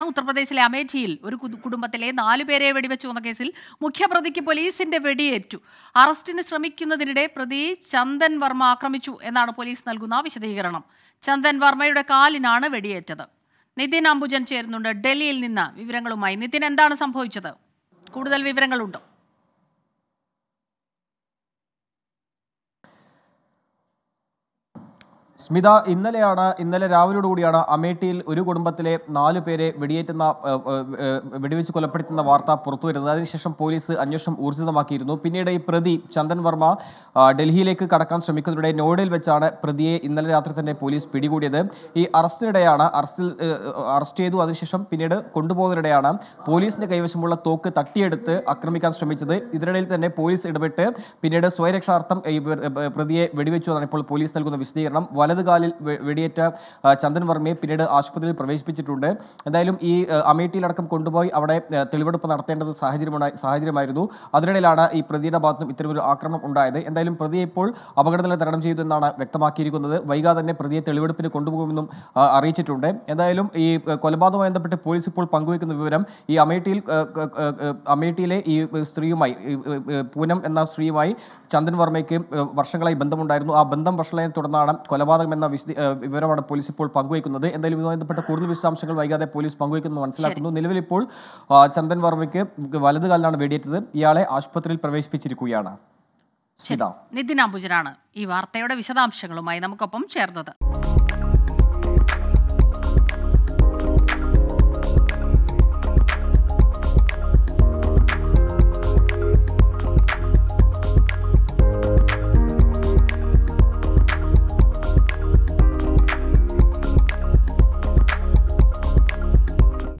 ഉത്തർപ്രദേശിലെ അമേഠിയിൽ ഒരു കുതു- കുടുംബത്തിലെ നാലു പേരെ വെടിവെച്ചു കൊന്ന കേസിൽ മുഖ്യപ്രതിക്ക് പോലീസിന്റെ വെടിയേറ്റു അറസ്റ്റിന് ശ്രമിക്കുന്നതിനിടെ പ്രതി ചന്ദൻ വർമ്മ ആക്രമിച്ചു എന്നാണ് പോലീസ് നൽകുന്ന വിശദീകരണം ചന്ദൻ വർമ്മയുടെ കാലിനാണ് വെടിയേറ്റത് നിതിൻ അംബുജൻ ചേരുന്നുണ്ട് ഡൽഹിയിൽ നിന്ന് വിവരങ്ങളുമായി നിതിൻ എന്താണ് സംഭവിച്ചത് കൂടുതൽ വിവരങ്ങളുണ്ടോ സ്മിത ഇന്നലെയാണ് ഇന്നലെ രാവിലോടുകൂടിയാണ് അമേഠിയിൽ ഒരു കുടുംബത്തിലെ നാലു പേരെ വെടിയേറ്റുന്ന ഏഹ്, ഏഹ്, ഏഹ്, വെടിവെച്ച് കൊലപ്പെടുത്തുന്ന വാർത്ത പുറത്തുവരുന്നത് അതിനുശേഷം പോലീസ് അന്വേഷണം ഊർജിതമാക്കിയിരുന്നു പിന്നീട് ഈ പ്രതി ചന്ദൻ വർമ്മ ആ, ഡൽഹിയിലേക്ക് കടക്കാൻ ശ്രമിക്കുന്നതിനിടെ നോയിഡയിൽ വെച്ചാണ് പ്രതിയെ ഇന്നലെ രാത്രി തന്നെ പോലീസ് പിടികൂടിയത് ഈ അറസ്റ്റിനിടെയാണ് അറസ്റ്റിൽ ഏഹ്, അറസ്റ്റ് ചെയ്തു അതിനുശേഷം പിന്നീട് കൊണ്ടുപോകുന്നതിനിടെയാണ് പോലീസിന്റെ കൈവശമുള്ള തോക്ക് തട്ടിയെടുത്ത് ആക്രമിക്കാൻ ശ്രമിച്ചത് ഇതിനിടയിൽ തന്നെ പോലീസ് ഇടപെട്ട് പിന്നീട് സ്വയരക്ഷാർത്ഥം ഈ വെ- ഏഹ് പ്രതിയെ വെടിവെച്ചു എന്നാണ് ഇപ്പോൾ പോലീസ് നൽകുന്ന വിശദീകരണം വലത് കാലിൽ വെ- വെടിയേറ്റ ആ, ചന്ദൻ വർമ്മയെ പിന്നീട് ആശുപത്രിയിൽ പ്രവേശിപ്പിച്ചിട്ടുണ്ട് എന്തായാലും ഈ ഏഹ്, അമേഠിയിലടക്കം കൊണ്ടുപോയി അവിടെ ഏഹ്, തെളിവെടുപ്പ് നടത്തേണ്ടത് സാഹചര്യമുണ്ടായി സാഹചര്യമായിരുന്നു അതിനിടയിലാണ് ഈ പ്രതിയുടെ ഭാഗത്തും ഇത്തരമൊരു ആക്രമണം ഉണ്ടായത് എന്തായാലും പ്രതിയെ ഇപ്പോൾ അപകടനില തരണം ചെയ്തു എന്നാണ് വ്യക്തമാക്കിയിരിക്കുന്നത് വൈകാതെ തന്നെ പ്രതിയെ തെളിവെടുപ്പിന് കൊണ്ടുപോകുമെന്നും ആ, അറിയിച്ചിട്ടുണ്ട് എന്തായാലും ഈ ഏഹ്, കൊലപാതകവുമായി ബന്ധപ്പെട്ട് പോലീസ് ഇപ്പോൾ പങ്കുവയ്ക്കുന്ന വിവരം ഈ അമേഠിയിൽ ഏഹ്, ഏഹ്, ഏഹ്, അമേഠിയിലെ ഈ സ്ത്രീയുമായി ഈ, ഏഹ്, ഏഹ്, പൂനം എന്ന സ്ത്രീയുമായി ചന്ദൻ വർമ്മയ്ക്ക് ഏഹ്, വർഷങ്ങളായി ബന്ധമുണ്ടായിരുന്നു ആ ബന്ധം വഷളയെ തുടർന്നാണ് കൊലപാതകം എന്ന വിശദ ഏഹ്, വിവരമാണ് പോലീസ് ഇപ്പോൾ പങ്കുവയ്ക്കുന്നത് എന്തായാലും ഇതുമായി ബന്ധപ്പെട്ട കൂടുതൽ വിശദാംശങ്ങൾ വൈകാതെ പോലീസ് പങ്കുവയ്ക്കുന്നു മനസ്സിലാക്കുന്നു നിലവിൽ ഇപ്പോൾ ആ, ചന്ദൻ വർമ്മയ്ക്ക് വലത് കാലിലാണ് വെടിയേറ്റത് ഇയാളെ ആശുപത്രിയിൽ പ്രവേശിപ്പിച്ചിരിക്കുകയാണ് സ്മിത നിതിൻ അംബുജനാണ് ഈ വാർത്തയുടെ വിശദാംശങ്ങളുമായി നമുക്കൊപ്പം ചേർന്നത്